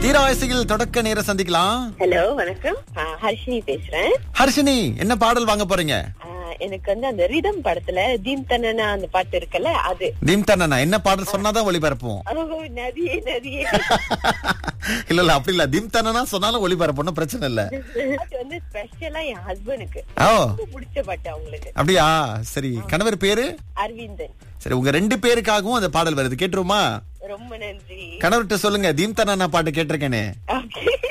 தீராவயசியில் தொடக்க நேர சந்திக்கலாம் ஹலோ வணக்கம் ஆ, ஹர்ஷினி பேசுறேன் ஹர்ஷினி என்ன பாடல் வாங்க போறீங்க ஆ, எனக்கு வந்து அந்த ரிதம் படத்துல தீம் தனனா அந்த பாட்டு இருக்குல்ல அது தீம் தண்ணனா என்ன பாடல் சொன்னாதான் ஒளிபரப்புவோம் ஓ, நதியே நதியே இல்ல இல்ல அப்படி இல்ல தீம் தண்ணனா சொன்னாலும் ஒளிபரப்பணும் பிரச்சனை இல்ல அது வந்து ஸ்பெஷலா என் ஹஸ்பண்டுக்கு ஓ ரொம்ப பிடிச்ச பாட்டு அவங்களுக்கு அப்படியா சரி கணவர் பேரு அரவிந்தன் சரி உங்க ரெண்டு பேருக்காகவும் அந்த பாடல் வருது கேட்டுருமா ரொம்ப நன்றி கணவர்கிட்ட சொல்லுங்க தீம் தண்ணனா பாட்டு கேட்டிருக்கேனே ஓகே